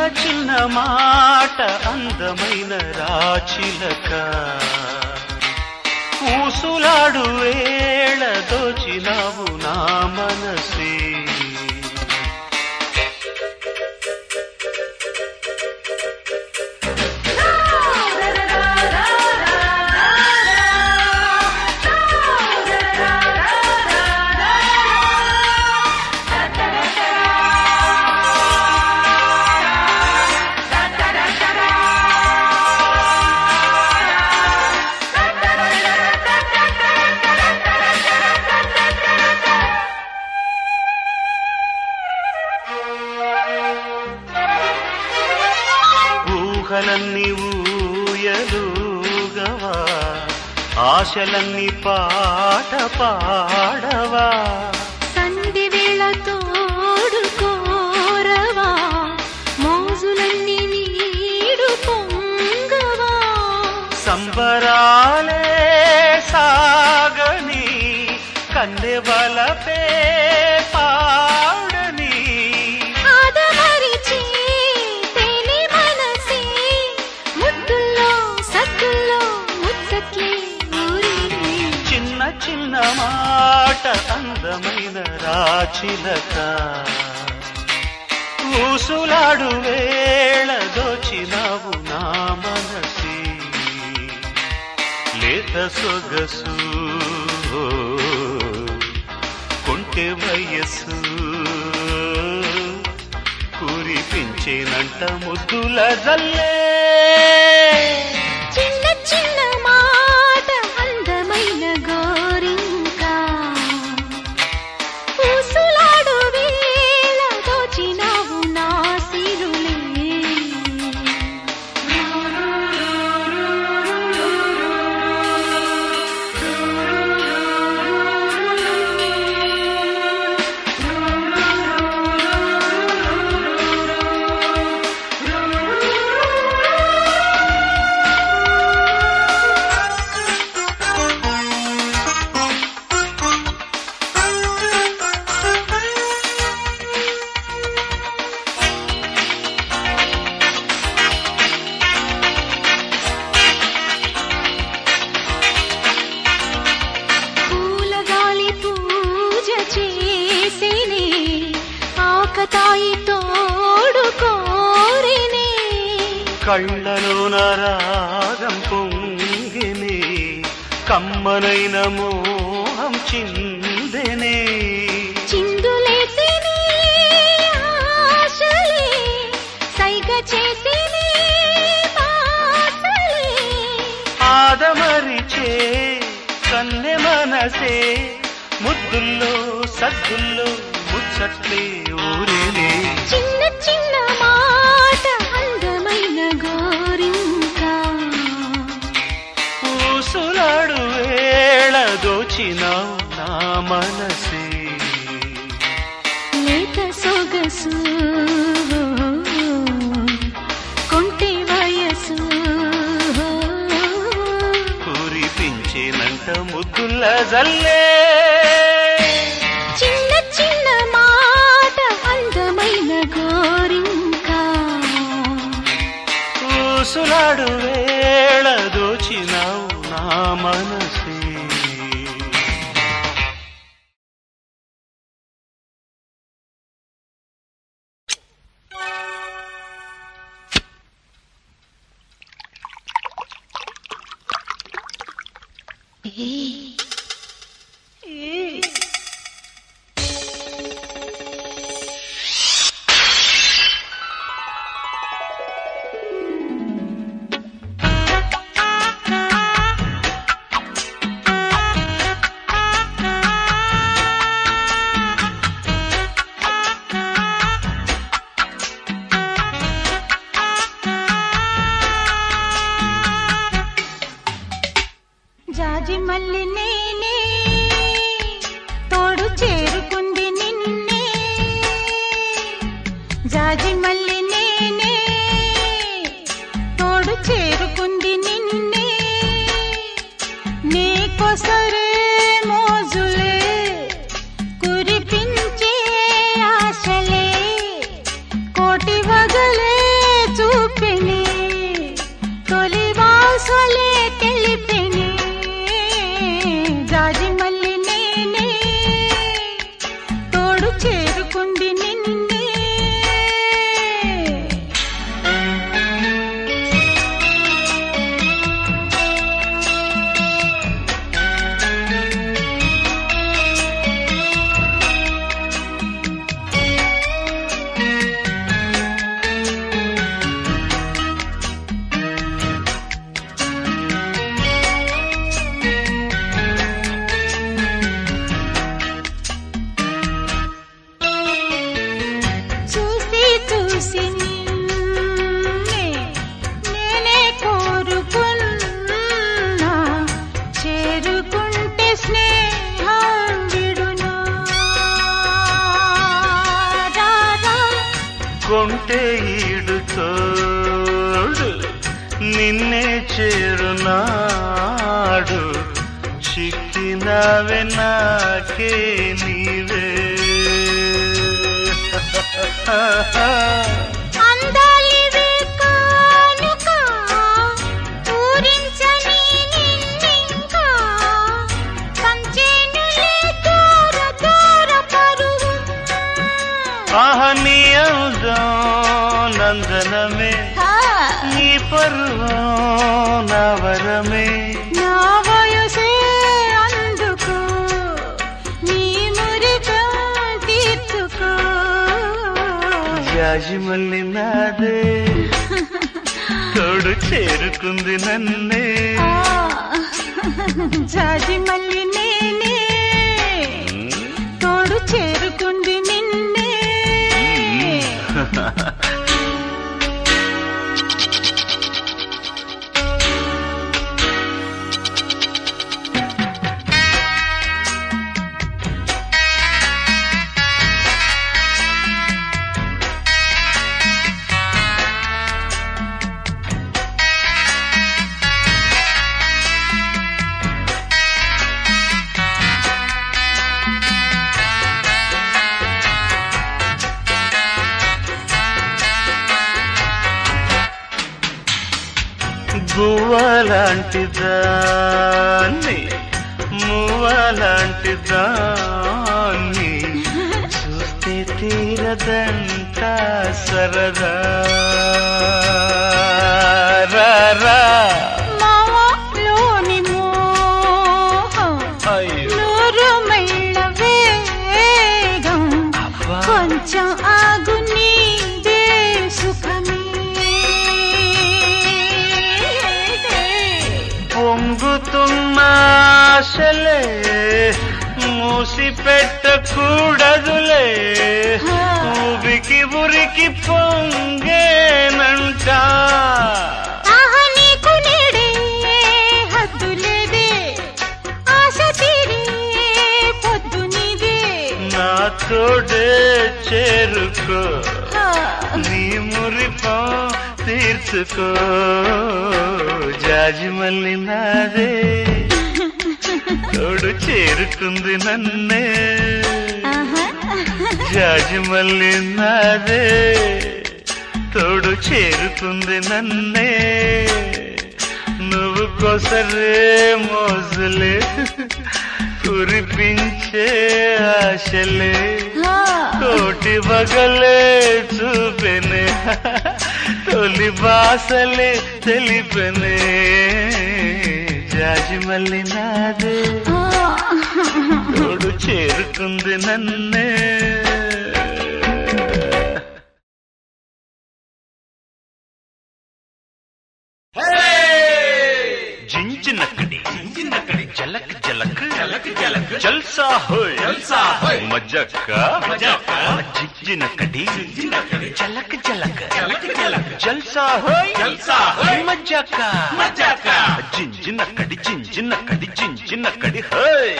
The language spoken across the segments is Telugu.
చిన్న మాట అందమైన రాచిలక ఊసులాడు వేళ దోచినావు నా మనసే ఊహలన్నీ ఊయలుగవా ఆశలన్నీ పాట పాడవా సంధి వేళ తోడు కోరవా మోజులన్నీ నీడు పొంగవా సంబరాలే సాగని కన్నె బలపే పాడని ఆదమరిచే తేనె మనసే ముద్దుల్లో సద్దుల్లో ముచ్చట్లే ఊరినే చిన్న చిన్న మాట అందమైన రాచిలక ఊసులాడు వేళ దోచినావు నా మనసి లేత సొగసు కొంటె వయస్సు కురిపించేనంట ముద్దుల జల్లే చిన్న చిన్న మాట అందమైన గోరింకా ఊసులాడు వేళ దోచినావు నా సిరులే పూల గాలి పూజ చేసేనే ఆకతాయి తోడు కోరినే కళ్ళలోన రాగం పొంగినే కమ్మనైన మోహం చిందెనే చిందులేసినే ఆశలే సైగ చేసినే బాసలే ఆదమరిచే కన్నె మనసే ముద్దుల్లో సద్దుల్లో ముచ్చట్లే ఊరేనే చిన్న చిన్న మాట అందమైన గోరింకా ఊసులాడు వేళ దోచినావు నా మనసే లేత సొగసు కొంటె వయసు కురిపించేనంట ముద్దుల జల్లే చిన్న చిన్న మాట అందమైన గోరింకా ఊసులాడు వేళ దోచినావు నా మనసే జాజి మల్లినే తోడు చేరుకుంది నిన్నే చూసి చూసి నిన్నే నేనే కోరుకున్నా చేరుకుంటే స్నేహం విడునా రారా కొంటే ఈడు తోడు నిన్నే చేరునాడు చిక్కినవే నాకే నీవే అందాలివే కానుక పూరించని నిన్నింకా పంచేనులే దూర దూర పరువు ఆహ నీ అందం నందనమే నీ పర్వం నా వరమే నా వయసే అందుకో నీ మురికం తీర్చుకో జాజి మల్లి నాదే తోడు చేరుకుంది నన్నే ఆ, జాజి మల్లి నేనే తోడు చేరుకుంది నిన్నే గువ్వలాంటి దాన్ని మువ్వలాంటి దాన్ని చూస్తే తీరదంట సరదా రా, రా. మావలోని మోహం అయ్యో. నూరు మైళ్ళ వేగం అబ్బా. కొంచెం ఆగు నీదే సుఖమే పొంగుతున్న ఆశలే మూసి పెట్టకూడదులే ఊబికి ఉరికి పొంగేనంట ఆహ నీకు నేడే హద్దు లేదే ఆశ తీరే పొద్దు నీదే నా తోడే చేరుకో హా. నీ మురిపం తీర్చుకో జాజి మల్లి నాదే తోడు చేరుకుంది నన్నే ఆహా. జాజి మల్లి నాదే తోడు చేరుకుంది నన్నే నువ్వు కొసరే మోజులే కురిపించే ఆశలే హా. కోటి బగలే చూపెనే తొలి బాసలే తెలిపెనే జాజి మల్లి నాదే ఆ. తోడు చేరుకుంది నన్నే జింజినక్కడి జింజినక్కడి జలక్ జలక్ జలక్ జలక్ జల్సా హోయ్ జల్సా హోయ్ మజక్క మజక్క జింజినక్కడి జింజినక్కడి జలక్ జలక్ జలక్ జలక్ జల్సా హోయ్ జల్సా హోయ్ మజక్క మజక్క జింజినక్కడి జింజినక్కడి జింజినక్కడి హోయ్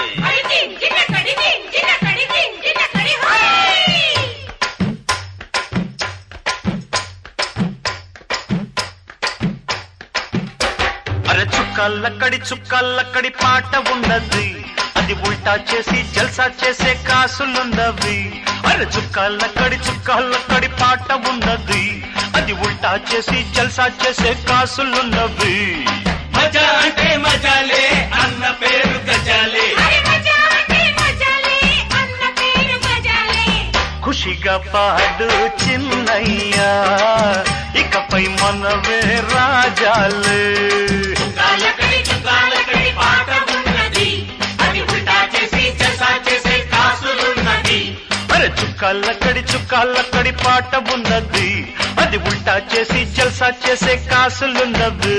అరే చుక్కల్లక్కడి చుక్కల్లక్కడి పాట ఉన్నది అది ఉల్టా చేసి జల్సా చేసే కాసులున్నవి అరే చుక్కల్లక్కడి చుక్కల్లక్కడి పాట ఉన్నది అది ఉల్టా చేసి జల్సా చేసే కాసులున్నవి మజా అంటే మజాలే అన్న పేరు గజాలే ఖుషిగా పాడు చిన్నయ్యా ఇకపై మనవే రాజాలే చుక్కాలకడి చుక్కాలకడి పాట ఉన్నది అది ఉల్టా చేసి జసా చేసే కాసులున్నది అరే చుక్కాలక్కడి చుక్కాలక్కడి పాట ఉన్నది అది ఉల్టా చేసి జల్సా చేసే కాసులున్నది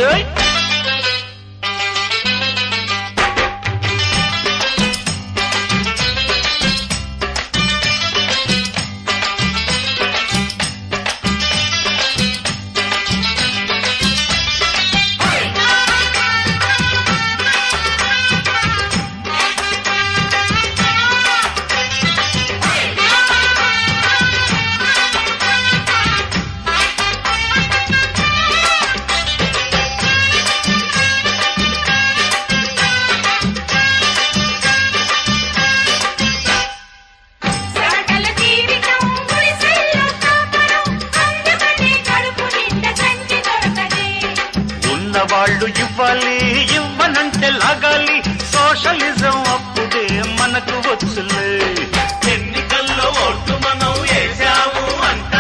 సరగల జీవితం గుడిసెల్లో కాపురం అందుకనే కడుపు నిండా కంటి దొరకదే ఉన్నవాళ్ళు ఇవ్వాలి ఇవ్వనంటే లాగాలి సోషలిజం అప్పుడే మనకు వచ్చులే ఎన్నికల్లో ఓట్లు మనం వేసాము అంట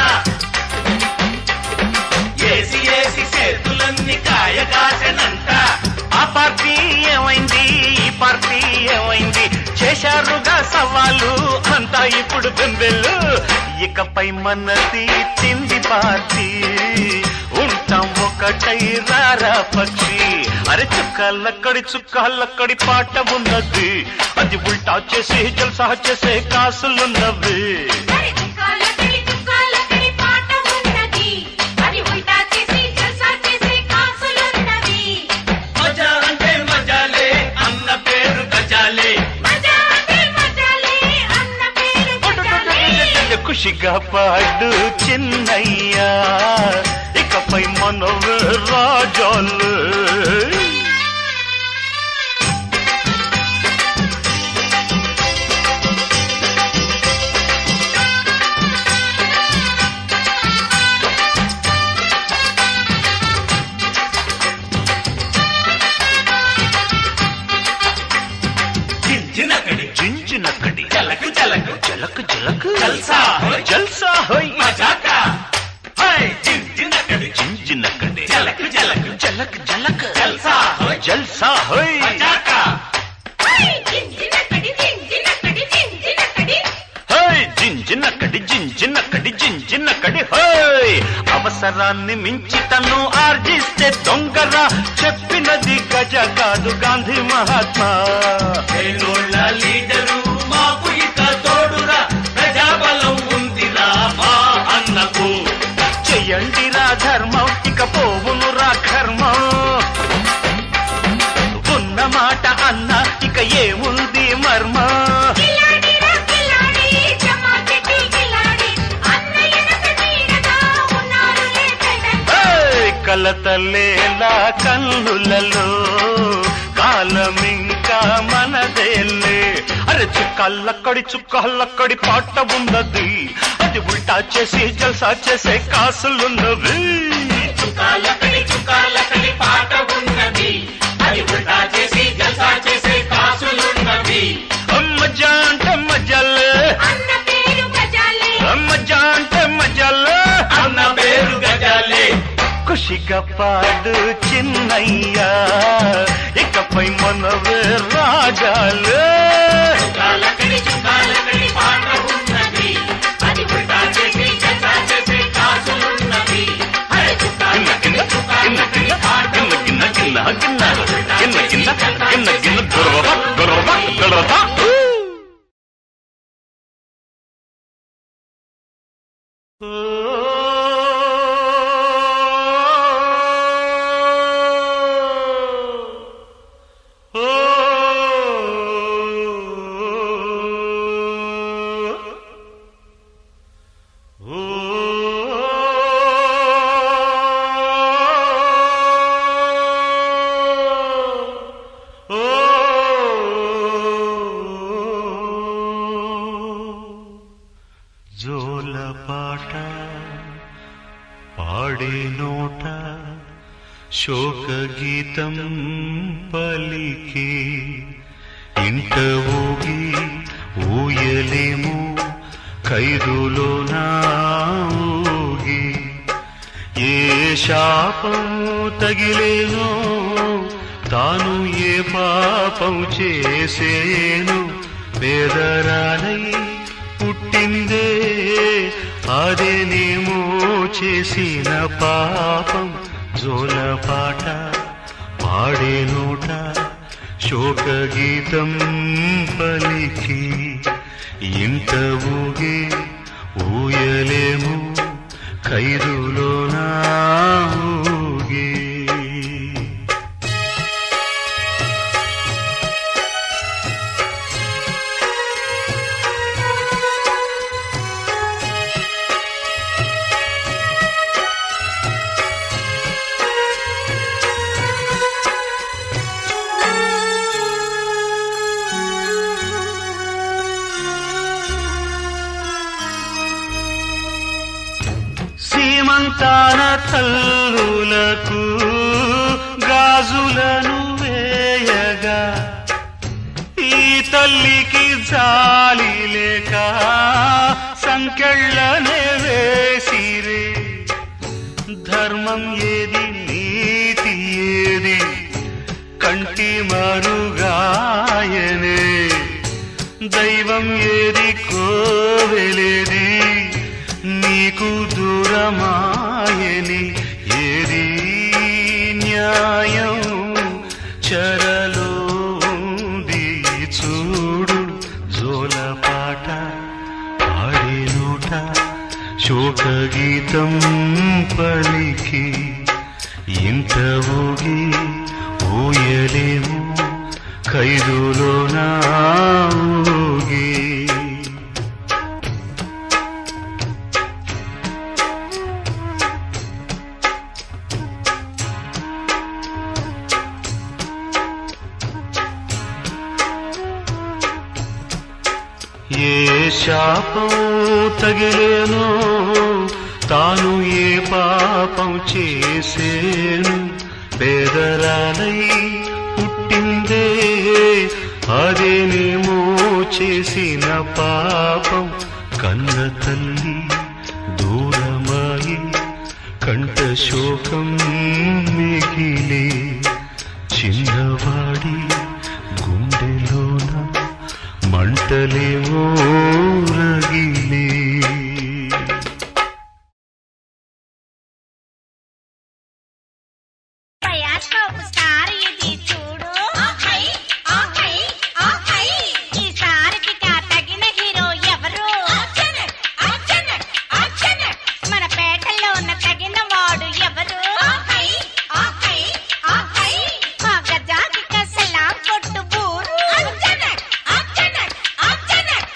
ఏసి ఏసి చేతులన్నీ కాయ కాసెనంట ఆ పార్టీ ఏమైంది ఈ పార్టీ ఏమైంది చేశారుగా సవాలు అంతా ఇప్పుడు బెంబెలు ఇకపై మనది తిండి పార్టీ ఉంటాం ఒకటై రారా పక్షి అరే చుక్కాలక్కడి చుక్కాలక్కడి పాట ఉన్నది అది ఉల్టా చేసి జల్సా చేసే కాసులున్నవి మరి చుక్కాలకడి చుక్కాలకడి పాట ఉన్నది అది ఉల్టా చేసి జల్సా చేసే కాసులున్నవి మజా అంటే మజాలే అన్న పేరు గజాలే మజా అంటే మజాలే అన్న పేరు గజాలే ఖుషిగా పాడు చిన్నయ్యా ఇకపై మనవే రాజాలు చించినకడి జింజినక్కడి జలకు జలకు జలక్ జలక్ జల్సా హోయ్. జల్సా హోయ్ మజాక హై చించినకడి జింజినక్కడి జలకు జలకు జలక్ జలక్ జల్సా హోయ్. జల్సా హోయ్ మజాక జింజినకడి జింజినకడి జింజినకడి హోయ్ జింజినక్కడి జింజినక్కడి జింజినక్కడి హోయ్ అవసరాన్ని మించి తను ఆర్జిస్తే దొంగరా చెప్పినది గజ కాదు గాంధీ మహాత్మా పేదోళ్ళ లీడరు మాకు ఇక తోడురా ప్రజాబలం ఉందిరా మా అన్నకు చెయ్యండి రా ధర్మం ఇక పోవును రా కర్మం ఉన్న మాట అన్న ఇక ఏముంది మర్మం కిలాడి రా కిలాడి జమాకెట్టి కిలాడి అన్నయ్యనక నీడగా ఉన్నారు లేదండి ఏయ్! కలతలేలా కన్నులలో కాలమింకా మనదేలే అరే చుక్కల్లక్కడి చుక్కల్లక్కడి పాట ఉన్నది అది ఉల్టా చేసి జల్సా చేసే కాసులున్నవి చుక్కాలకడి చుక్కాలకడి పాట ఉన్నది అది ఉల్టా చేసి జల్సా చేసే కాసులున్నవి మజా అంటే మజాలే అన్న పేరు గజాలే మజా అంటే మజాలే అన్న పేరు గజాలే ఖుషిగా పాడు చిన్నయ్యా ఇకపై మనవే రాజాలే చుక్కాలకడి చుక్కాలకడి పాట ఉన్నది అది ఉల్టా చేసి జల్సా చేసే కాసులున్నవి హై గిన్న గిన్న చుక్కాలకడి గిన్న చుక్కాలకడి గిన్న పాట గిన్న గిన్న గిన్న గిన్న గిన్న గిన్న గిన్న గిన్న గొర్రవ గొర్రవ గొర్రవ జోల పాట పాడే నోట శోక గీతం పలికే ఇంట ఊగి ఊయలేము ఖైదులో నా ఊగి ఏ శాపం తగిలేనో తాను ఏ పాపం చేసేను పేదరాలై పుట్టిందే అదేనేమో చేసిన పాపం జోలపాట పాడే నోట శోక గీతం పలికి ఇంత ఊగే ఊయలేము ఖైదులో నా ఊగే సీమంతాన తల్లులకు గాజులను వేయగా ఈ తల్లికి జాలి లేక సంకెళ్ళనే వేసిరే ధర్మం ఏది నీతి ఏది కంటి మరుగాయనే దైవం ఏది కోవెలేది నీకు దూరమాయని ఏది న్యాయం చరలో ఉంది చూడు జోలపాట పాడే నోట శోక గీతం పలికి ఇంత ఊగి ఊయలేము ఖైదులో నా ఊగి ఏ శాపం తగిలేనో తాను ఏ పాపం చేసేను పేదరాలై పుట్టిందే అదేనేమో చేసిన పాపం కన్న తల్లి దూరమాయి కంట శోకం మిగిలి చిన్నవాడి గుండెలోన మంటలేమో రగిలే బయాస్కోప్ స్టార్ ఇది చూడు ఆహై ఆహై ఆహై ఈ స్టార్కి తగిన హీరో ఎవరు అర్జునక్ అర్జునక్ అర్జునక్ మన పేటలో ఉన్న తగిన వాడు ఎవరు ఆహై ఆహై ఆహై మా గజాకి కసలాం కొట్టు బూరు అర్జునక్ అర్జునక్ అర్జునక్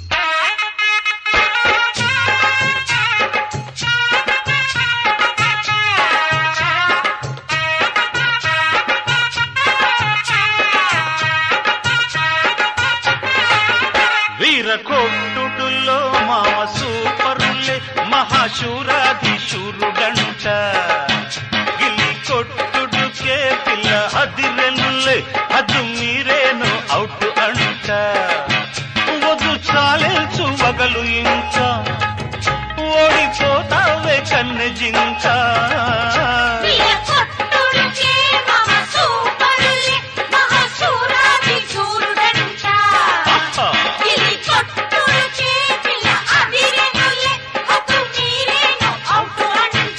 వీర కొట్టుడుల్లో మామ సూపరులే మహాశూరాధిశూరుడంట గిల్లి కొట్టుడుకే పిల్ల అదిరెనులే అది మీరేను అవుట్ అంట వద్దు చాలేల్చు వగలు ఇంకా ఓడిపోతావే కన్నె జింక వీర కొట్టుడికే మమ సూపరులే మహాశూరాది శూరుడంట ఆహా! గిలి కొట్టుడికే పిల్ల అదిరెనులే హక్కు మీరేను అవుటు అంట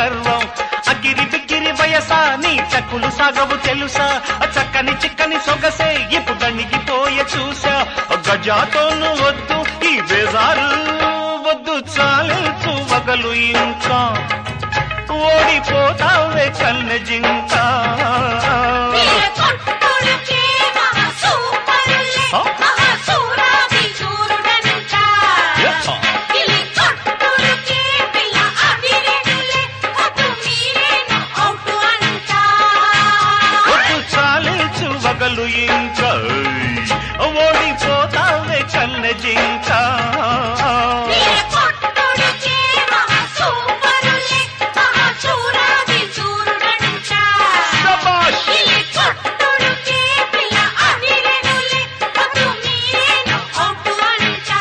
గర్వం అగిరి బిగిరి వయసా నీ చక్కులు సాగవు తెలుసా ఆ చక్కని చిక్కని సొగసే ఇప్పుడు అణిగిపోయే చూసా గజాతోను వద్దు ఈ బేజారు వద్దు చాలించు వగలు ఇంకా ఓడిపోతావే కన్న జింక వీర కొట్టుడికే మహా సూపరులే ఆ? మహా సూరాది సూరుడంట యప్ప. గిలి కొట్టుడికే పిల్ల అదిరెనులే అటు మీరేను అవుటు అంట వద్దు చాలించు వగలు ఇంకా ఓడిపోతావే కన్న జింక వీర కొట్టుడికే మహా సూపరులే మహా సూరాది సూరుడంట శభాష్. గిలి కొట్టుడికే పిల్ల అదిరెనులే అటు మీరేను అవుటు అంట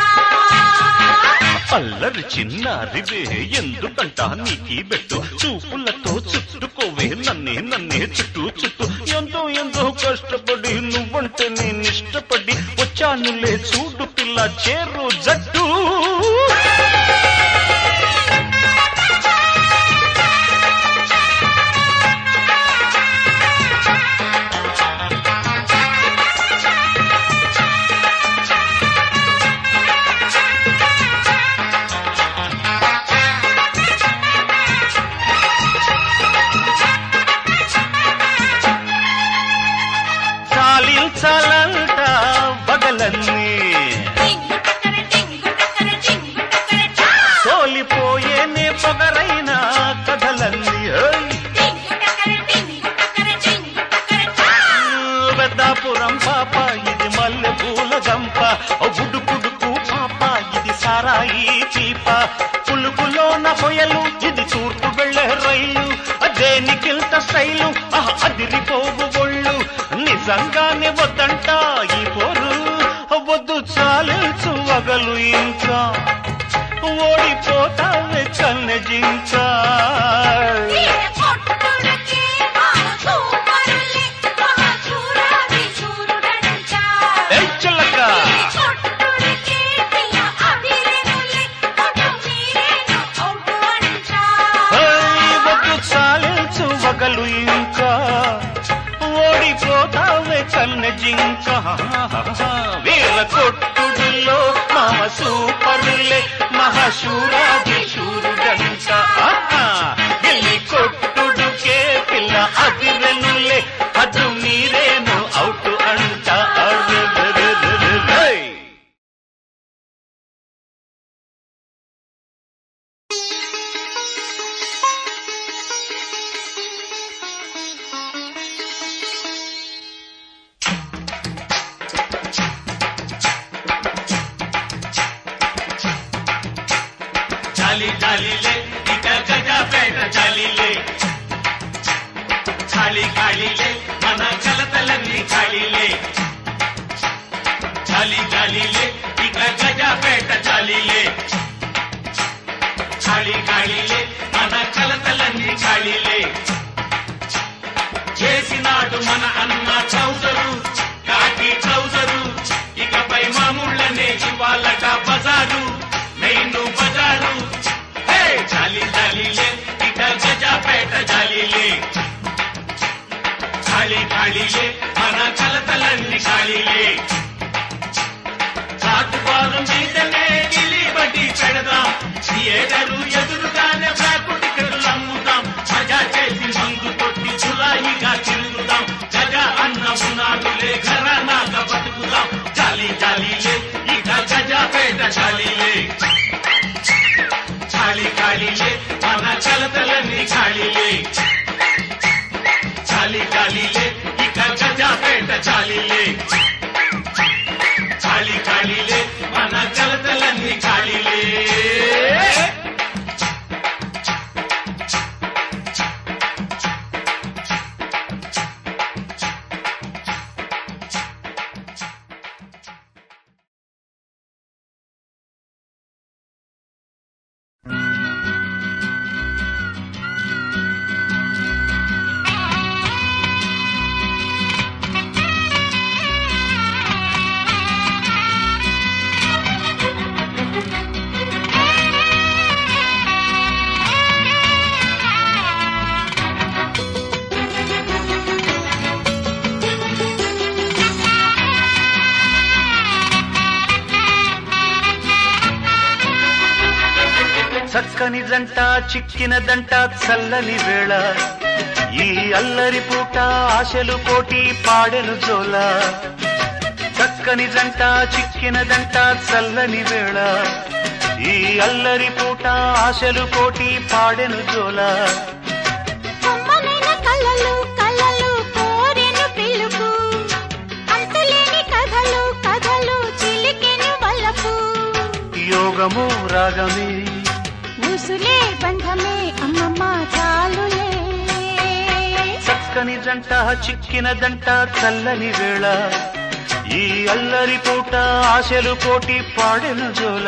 అల్లరి చిన్నారివే ఎందుకంట నీకీ బెట్టు చూపులతో చుట్టుకోవే నన్నే నన్నే చుట్టూ చుట్టూ ఎంతో ఎంతో కష్టపడి నువ్వంటే నేను ఇష్టపడి వచ్చానులే చూడు పిల్ల చేరు జట్టు చాలించాలంట బగలన్నీ టింగు టకర టింగు టకర టింగు టకర టా సోలిపోయేనే పొగరైన కథలన్నీ హై! టింగు టకర టింగు టకర టింగు టకర టా పెద్దాపురం పాప ఇది మల్లె పూల గంప గుడుకుడుకు పాప ఇది సారాయి చీప పులుకులోన పొయలు ఇది తూర్పు వెళ్ళే రైలు దేనికింత స్టైలు ఆహ్, అదిరిపోవు ఒళ్ళు నిజంగానే వద్దంట ఈ పోరు వద్దు చాలించు వగలు ఇంకా ఓడిపోతావే కన్న జింక వీర కొట్టుడికే మహా సూపరులే మహా సూరాది సూరుడంట ఏయ్ చిల్లక వీర కొట్టుడికే పిల్ల అదిరెనులే అటు మీరేను అవుటు అంట ఏయ్ వద్దు చాలించు వగలు ఇంకా ఓడిపోతావే కన్న జింక వీర కొట్టుడులో మామ సూపరులే మహాశూరాది శూరుడంట ఆహా! గిల్లి కొట్టుడుకే పిల్ల అదిరెనులే అదు మీరేను అవుట్ అంట అరెరెరెరెరె. చాలి చాలిలే ఇక గజపేట చాలిలే ఖాళీ ఖాళీలే మన కలతలన్నీ ఖాళీలే చాలి చాలిలే ఇక గజపేట చాలిలే ఖాళీ ఖాళీలే మన కలతలన్నీ ఖాళీలే చేసినాడు మన అన్న చౌదరు కాకి చౌదరు ఇకపై మామూళ్ళనే ఇవాళట బజారు మెయిన్ బజారు హే చాలి చాలిలే ఇక గజపేట చాలిలే ఖాళీ ఖాళీలే మన కలతలన్నీ ఖాళీలే చాటుబారు మీదనే గిలి బట్టి పెడదాం థియేటరు ఎదురుగానే బ్లాక్ టికెట్లు అమ్ముతాం మజా చేసి మందు కొట్టి జులాయిగా తిరుగుదాం జగ అన్న పునాదులే ఘరానాగా బతుకుదాం జాలి జాలీలే ఇక గజపేట జాలీలే ఖాళీ ఖాళీలే మన కలతలన్నీ ఖాళీలే చాలి ఖాళీలే ఇక గజపేట చాలీలే ఖాళీ ఖాళీలే మన కలతలన్నీ ఖాళీలే ఆ చక్కని జంట చిక్కినదంట చల్లని వేళ ఈ అల్లరి పూట ఆశలు కోటి పాడెను జోల చక్కని జంట చిక్కినదంట చల్లని వేళ ఈ అల్లరి పూట ఆశలు కోటి పాడెను జోల కమ్మనైన కలలు కలలు కోరెను పిలుపు అంతులేని కథలు కథలు చిలికెను వలపు యోగము రాగమే ఊసులే బంధమే అమ్మమ్మ చాలులే చక్కని జంట చిక్కినదంట చల్లని వేళ ఈ అల్లరి పూట ఆశలు కోటి పాడెను జోల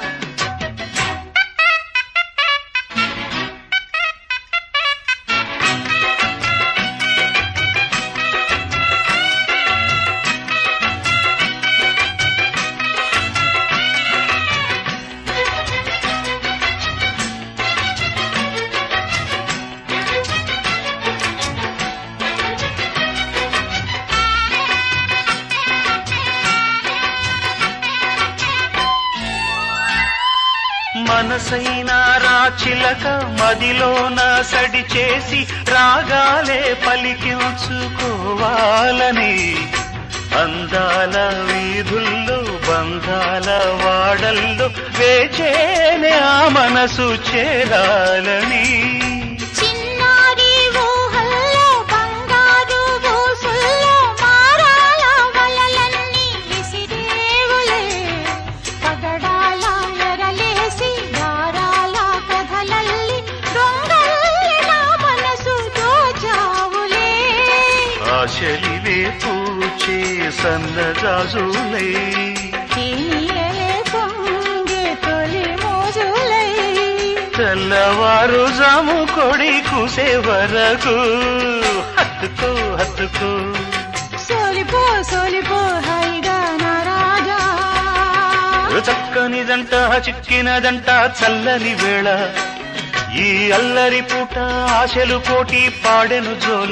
మనసైన రాచిలక మదిలోన సడి చేసి రాగాలే పలికించుకోవాలని అందాల వీధుల్లో బంధాల వాడల్లో వేచేనే ఆ మనసు చేరాలని చిన్నారి ఊహల్లో బంగారు ఊసుల్లో మారాల వలలన్నీ విసిరేవులే పగడాల ఎరలేసి దారాల కథలల్లి దొంగల్లి నా మనసు దోచావులే ఆశలివే పూచే సన్నజాజులై తీయలే పొంగే తొలి మోజులై తెల్లవారు జాము కొడి కూసే వరకు హత్తుకో హత్తుకో సోలిపో సోలిపో హాయిగా నా రాజా చక్కనిదంట చిక్కినదంట చల్లని వేళ ఈ అల్లరి పూట ఆశలు కోటి పాడెను జోల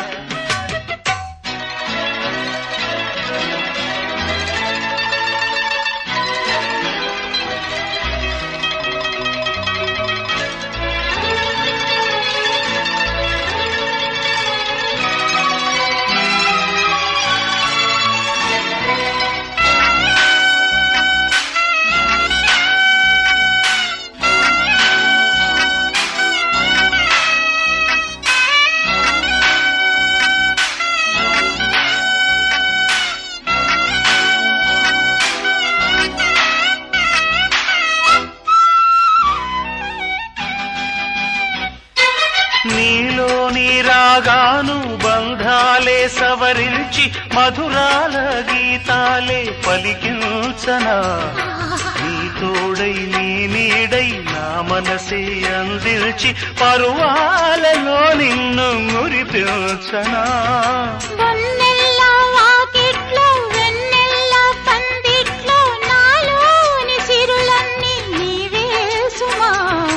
నీలోని రాగాను బంధాలే సవరించి మధురాల గీతాలే పలికించనా నీ తోడై నీ నీడై నా మనసే అందించి పరువాలలో నిన్ను మురిపించనా వన్నెల్ల వాకిట్లో వెన్నెల్ల పందిట్లో నాలోని సిరులన్నీ నీవే సుమా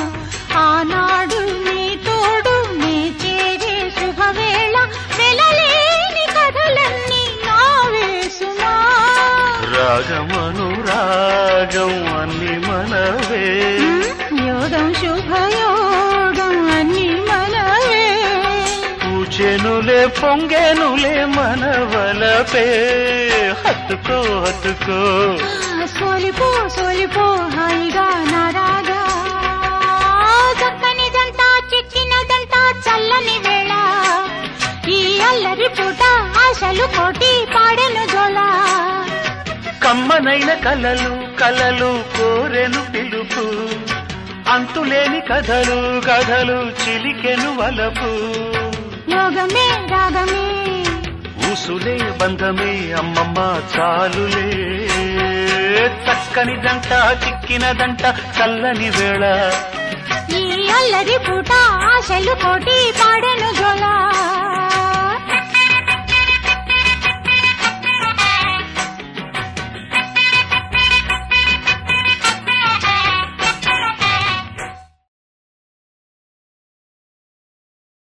ఆనాడు నీ తోడు నీ చేరే శుభవేళ వెలలేని కథలన్నీ నావే సుమా రాగమను రాగం అన్ని మనవే యోగం శుభయోగం అన్ని మనవే పూచెనులే పొంగెనులే మనవలపే హత్తుకో హత్తుకో సోలిపో సోలిపో హాయిగా నారాగా చక్కని దంట చిక్కినదంట చల్లని వేళ ఈ అల్లరి పూట ఆశలు కోటి పాడెను జోల కమ్మనైన కలలు కలలు కోరెను పిలుపు అంతులేని కథలు కథలు చిలికెను వలపు యోగమే రాగమే ఊసులే బంధమే అమ్మమ్మ చాలులే చక్కని దంట చిక్కినదంట చల్లని వేళ ఈ అల్లరి పూట ఆశలు కోటి పాడెను